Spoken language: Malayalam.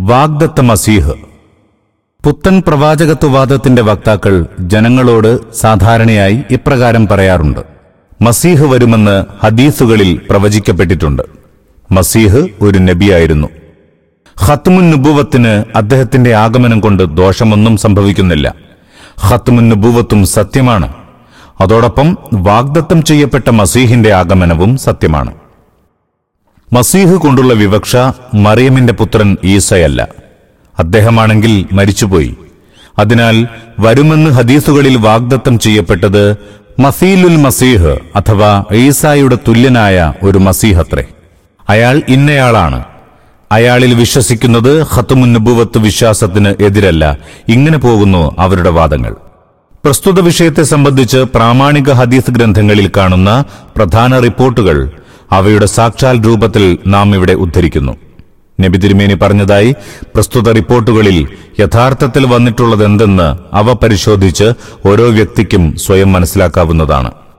വാഗ്ദത്ത മസീഹ് പുത്തൻ പ്രവാചകത്വവാദത്തിന്റെ വക്താക്കൾ ജനങ്ങളോട് സാധാരണയായി ഇപ്രകാരം പറയാറുണ്ട് മസീഹ് വരുമെന്ന് ഹദീസുകളിൽ പ്രവചിക്കപ്പെട്ടിട്ടുണ്ട് മസീഹ് ഒരു നബിയായിരുന്നു ഖത്മുൻ നുബുവത്തിന് അദ്ദേഹത്തിന്റെ ആഗമനം കൊണ്ട് ദോഷമൊന്നും സംഭവിക്കുന്നില്ല ഖത്മുൻ നുബുവത്തും സത്യമാണ് അതോടൊപ്പം വാഗ്ദത്തം ചെയ്യപ്പെട്ട മസീഹിന്റെ ആഗമനവും സത്യമാണ് മസീഹ് കൊണ്ടുള്ള വിവക്ഷ മറിയമിന്റെ പുത്രൻ ഈസയല്ല അദ്ദേഹമാണെങ്കിൽ മരിച്ചുപോയി അതിനാൽ വരുമെന്ന് ഹദീസുകളിൽ വാഗ്ദത്തം ചെയ്യപ്പെട്ടത് മസീലുൽ മസീഹ് അഥവാ ഈസായുടെ തുല്യനായ ഒരു മസീഹത്രേ അയാൾ ഇന്നയാളാണ് അയാളിൽ വിശ്വസിക്കുന്നത് ഖത്തുമുന്നുബുവത്ത് വിശ്വാസത്തിന് എതിരല്ല ഇങ്ങനെ പോകുന്നു അവരുടെ വാദങ്ങൾ പ്രസ്തുത വിഷയത്തെ സംബന്ധിച്ച് പ്രാമാണിക ഹദീസ് ഗ്രന്ഥങ്ങളിൽ കാണുന്ന പ്രധാന റിപ്പോർട്ടുകൾ അവയുടെ സാക്ഷാൽ രൂപത്തിൽ നാം ഇവിടെ ഉദ്ധരിക്കുന്നു നബി തിരുമേനി പറഞ്ഞതായി പ്രസ്തുത റിപ്പോർട്ടുകളിൽ യഥാർത്ഥത്തിൽ വന്നിട്ടുള്ളതെന്തെന്ന് അവ പരിശോധിച്ച് ഓരോ വ്യക്തിക്കും സ്വയം മനസ്സിലാക്കാവുന്നതാണ്